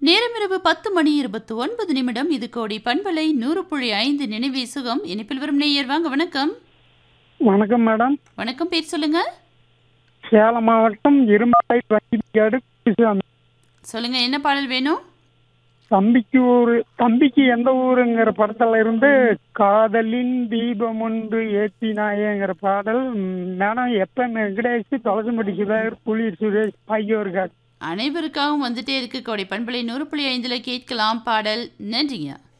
நேரம் இரவு பத்து மணி இருபத்தி ஒன்பது நிமிடம் இது கோடி பண்பலை நூறு புள்ளி ஐந்து நினைவே சுகம் இனிப்பில் வரும் நேயர் வாங்க வணக்கம் வணக்கம் மேடம் வணக்கம் பேர் சொல்லுங்க சேலம் மாவட்டம் இருமலை வங்கிக்காடு குப்பிசாமி சொல்லுங்க என்ன பாடல் வேணும் தம்பிக்கு ஊரு தம்பிக்கு எந்த ஊருங்கிற படத்துல இருந்து காதலின் தீபம் ஒன்று ஏத்தினாயேங்கிற பாடல் ம், மேடம் எப்ப வெங்கடேஷ் தொலைச்சும்படி சுதாகர் புலி சுரேஷ் ஆகியோர்கள் அனைவருக்காகவும் வந்துட்டே இருக்கு கோடி பண்பலை நூறு புள்ளி ஐந்துல கேட்கலாம் பாடல் நன்றிங்க